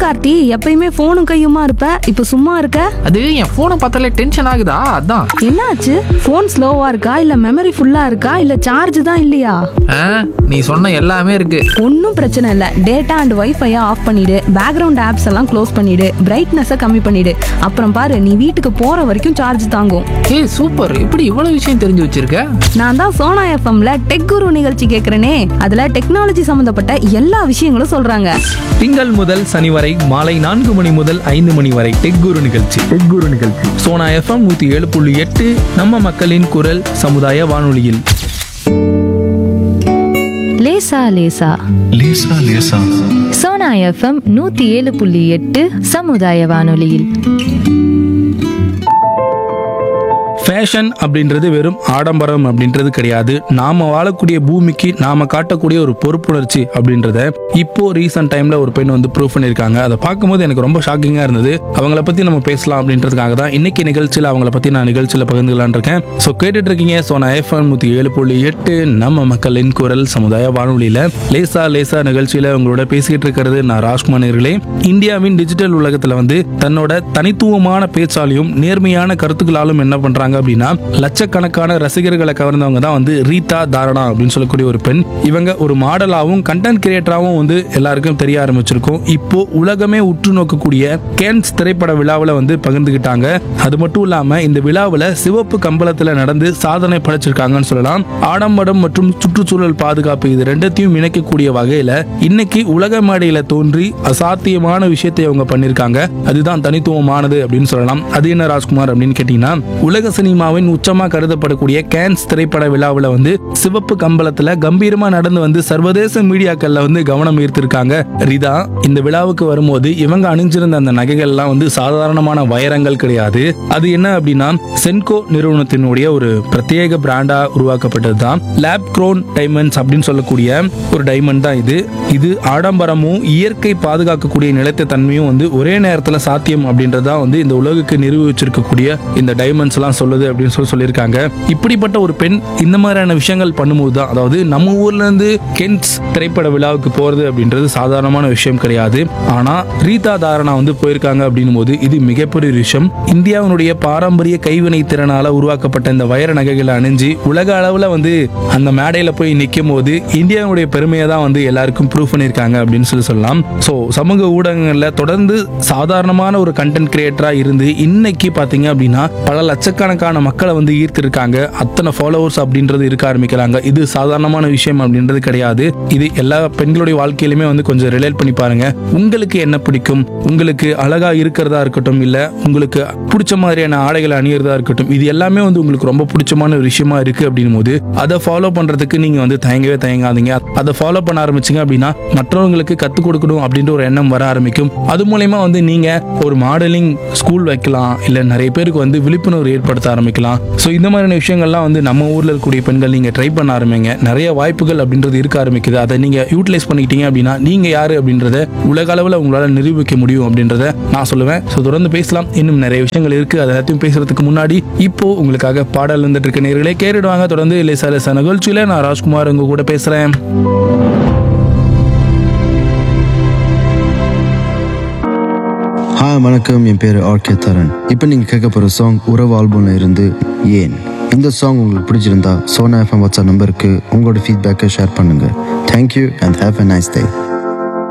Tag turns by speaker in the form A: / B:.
A: கார்த்தி எப்பயுமே போனும் கையுமா இருப்ப இப்ப சும்மா இருக்க
B: அது என் போனை பார்த்தாலே டென்ஷன் ஆகுதா அதான்
A: என்னாச்சு போன் ஸ்லோவா இருக்கா இல்ல மெமரி ஃபுல்லா இருக்கா இல்ல சார்ஜ் தான் இல்லையா
B: ஆ, நீ சொன்ன எல்லாமே இருக்கு
A: ஒன்றும் பிரச்சனை இல்லை டேட்டா அண்ட் வைஃபையை ஆஃப் பண்ணிடு பேக்ரவுண்ட் ஆப்ஸ் எல்லாம் க்ளோஸ் பண்ணிடு பிரைட்னஸை கம்மி பண்ணிடு அப்புறம் பாரு நீ வீட்டுக்கு போற வரைக்கும் சார்ஜ் தாங்கும்
B: ஏய் சூப்பர் இப்படி இவ்வளவு விஷயம் தெரிஞ்சு வச்சிருக்க
A: நான் தான் சோனா எஃப்எம்ல டெக் குரு நிகழ்ச்சி கேட்குறேனே அதுல டெக்னாலஜி சம்பந்தப்பட்ட எல்லா விஷயங்களும் சொல்றாங்க
C: திங்கள் முதல் சனி வரை மாலை நான்கு மணி முதல் ஐந்து மணி வரை டெக் குரு நிகழ்ச்சி டெக் குரு நிகழ்ச்சி சோனா எஃப்எம் நூத்தி ஏழு புள்ளி எட்டு நம்ம மக்களின் குரல் சமுதாய வானொலியில்
D: லேசா லேசா
E: லேசா லேசா
D: சோனா எஃப்எம் நூத்தி ஏழு புள்ளி எட்டு சமுதாய வானொலியில்
C: ஃபேஷன் அப்படின்றது வெறும் ஆடம்பரம் அப்படின்றது கிடையாது நாம வாழக்கூடிய பூமிக்கு நாம காட்டக்கூடிய ஒரு பொறுப்புணர்ச்சி அப்படின்றத இப்போ ரீசெண்ட் டைம்ல ஒரு பெண் வந்து ப்ரூவ் பண்ணியிருக்காங்க அதை பார்க்கும்போது எனக்கு ரொம்ப ஷாக்கிங்கா இருந்தது அவங்கள பத்தி நம்ம பேசலாம் அப்படின்றதுக்காக தான் இன்னைக்கு நிகழ்ச்சியில் அவங்கள பத்தி நான் நிகழ்ச்சியில் பகிர்ந்துக்கலாம்னு இருக்கேன் ஸோ கேட்டுட்டு இருக்கீங்க ஸோ நான் எஃப்எம் நூற்றி ஏழு புள்ளி எட்டு நம்ம மக்களின் குரல் சமுதாய வானொலியில லேசா லேசா நிகழ்ச்சியில உங்களோட பேசிக்கிட்டு இருக்கிறது நான் ராஜ்குமார் நேயர்களே இந்தியாவின் டிஜிட்டல் உலகத்துல வந்து தன்னோட தனித்துவமான பேச்சாலையும் நேர்மையான கருத்துக்களாலும் என்ன பண்றாங்க அப்படின்னா லட்சக்கணக்கான ரசிகர்களை கவர்ந்தவங்க தான் வந்து ரீதா தாரணா அப்படின்னு சொல்லக்கூடிய ஒரு பெண் இவங்க ஒரு மாடலாவும் கண்டென்ட் கிரியேட்டராகவும் வந்து எல்லாருக்கும் தெரிய ஆரம்பிச்சிருக்கும் இப்போ உலகமே உற்று நோக்கக்கூடிய கேன்ஸ் திரைப்பட விழாவில் வந்து பகிர்ந்துக்கிட்டாங்க அது மட்டும் இல்லாம இந்த விழாவில் சிவப்பு கம்பளத்துல நடந்து சாதனை படைச்சிருக்காங்கன்னு சொல்லலாம் ஆடம்பரம் மற்றும் சுற்றுச்சூழல் பாதுகாப்பு இது ரெண்டத்தையும் இணைக்கக்கூடிய வகையில இன்னைக்கு உலக மேடையில தோன்றி அசாத்தியமான விஷயத்தை அவங்க பண்ணிருக்காங்க அதுதான் தனித்துவமானது அப்படின்னு சொல்லலாம் அது என்ன ராஜ்குமார் அப்படின்னு கேட்டீங்கன்னா உலக சினிமாவின் உச்சமா கருதப்படக்கூடிய கேன்ஸ் திரைப்பட விழாவில் வந்து சிவப்பு கம்பளத்துல கம்பீரமா நடந்து வந்து சர்வதேச மீடியாக்கள்ல வந்து கவனம் ஈர்த்திருக்காங்க ரிதா இந்த விழாவுக்கு வரும்போது இவங்க அணிஞ்சிருந்த அந்த நகைகள் எல்லாம் வந்து சாதாரணமான வைரங்கள் கிடையாது அது என்ன அப்படின்னா சென்கோ நிறுவனத்தினுடைய ஒரு பிரத்யேக பிராண்டா உருவாக்கப்பட்டது தான் லேப் க்ரோன் டைமண்ட்ஸ் அப்படின்னு சொல்லக்கூடிய ஒரு டைமண்ட் தான் இது இது ஆடம்பரமும் இயற்கை பாதுகாக்கக்கூடிய நிலைத்த தன்மையும் வந்து ஒரே நேரத்தில் சாத்தியம் அப்படின்றதான் வந்து இந்த உலகுக்கு நிரூபிச்சிருக்கக்கூடிய இந்த டைமண்ட்ஸ் எல்லாம் சொல்லுது அப்படின்னு சொல்லி சொல்லியிருக்காங்க இப்படிப்பட்ட ஒரு பெண் இந்த மாதிரியான விஷயங்கள் பண்ணும்போது தான் அதாவது நம்ம ஊர்ல இருந்து கென்ஸ் திரைப்பட விழாவுக்கு போறது அப்படின்றது சாதாரணமான விஷயம் கிடையாது ஆனா ரீதா தாரணா வந்து போயிருக்காங்க அப்படின்னும் போது இது மிகப்பெரிய ஒரு விஷயம் இந்தியாவினுடைய பாரம்பரிய கைவினை திறனால உருவாக்கப்பட்ட இந்த வைர நகைகளை அணிஞ்சு உலக அளவுல வந்து அந்த மேடையில போய் நிற்கும் போது இந்தியாவுடைய பெருமையை தான் வந்து எல்லாருக்கும் ப்ரூவ் பண்ணியிருக்காங்க அப்படின்னு சொல்லி சொல்லலாம் ஸோ சமூக ஊடகங்கள்ல தொடர்ந்து சாதாரணமான ஒரு கண்டென்ட் கிரியேட்டரா இருந்து இன்னைக்கு பாத்தீங்க அப்படின்னா பல லட்சக்கணக்கான மக்களை வந்து ஈர்த்திருக்காங்க அத்தனை ஃபாலோவர்ஸ் அப்படின்றது இருக்க ஆரம்பிக்கிறாங்க இது சாதாரணமான விஷயம் அப்படின்றது கிடையாது இது எல்லா பெண்களுடைய வாழ்க்கையிலுமே வந்து கொஞ்சம் ரிலேட் பண்ணி பாருங்க உங்களுக்கு என்ன பிடிக்கும் உங்களுக்கு அழகா இருக்கிறதா இருக்கட்டும் இல்ல உங்களுக்கு பிடிச்ச மாதிரியான ஆடைகளை அணியறதா இருக்கட்டும் இது எல்லாமே வந்து உங்களுக்கு ரொம்ப பிடிச்சமான ஒரு விஷயமா இருக்கு அப்படின்னும் போது அதை ஃபாலோ பண்றதுக்கு நீங்க வந்து தயங்கவே தயங்காதீங்க அதை ஃபாலோ பண்ண ஆரம்பிச்சீங்க அப்படின்னா மற்றவங்களுக்கு கத்துக் கொடுக்கணும் அப்படின்ற ஒரு எண்ணம் வர ஆரம்பிக்கும் அது மூலயமா வந்து நீங்க ஒரு மாடலிங் ஸ்கூல் வைக்கலாம் இல்ல நிறைய பேருக்கு வந்து விழிப்புணர்வு ஏற்படுத்த ஆரம்பிக்கலாம் ஸோ இந்த மாதிரியான விஷயங்கள்லாம் வந்து நம்ம ஊர்ல இருக்கக்கூடிய பெண்கள் நீங்க ட்ரை பண்ண ஆரம்பிங்க நிறைய வாய்ப்புகள் அப்படின்றது இருக்க ஆரம்பிக்குது அதை நீங்க யூட்டிலைஸ் பண்ணிக்கிட்டீங்க அப்படின்னா நீங்க யாரு அப்படின்றத உலக அளவில் உங்களால நிரூபிக்க முடியும் அப்படின்றத நான் சொல்லுவேன் ஸோ தொடர்ந்து பேசலாம் இன்னும் நிறைய விஷயங்கள் இருக்கு அதை எல்லாத்தையும் பேசுறதுக்கு முன்னாடி இப்போ உங்களுக்காக பாடல் வந்துட்டு இருக்க நேர்களே கேட்டுடுவாங்க தொடர்ந்து லேசா லேசா நிகழ்ச்சியில நான் ராஜ்குமார் உங்க கூட பேசுறேன்
F: ஹாய் வணக்கம் என் பேர் ஆர்கே தரன் இப்போ நீங்கள் கேட்க போகிற சாங் உறவு ஆல்பம்ல இருந்து ஏன் இந்த சாங் உங்களுக்கு பிடிச்சிருந்தா சோனா எஃப்எம் வாட்ஸ்அப் நம்பருக்கு உங்களோட ஃபீட்பேக்கை ஷேர் பண்ணுங்கள் thank you and have a nice day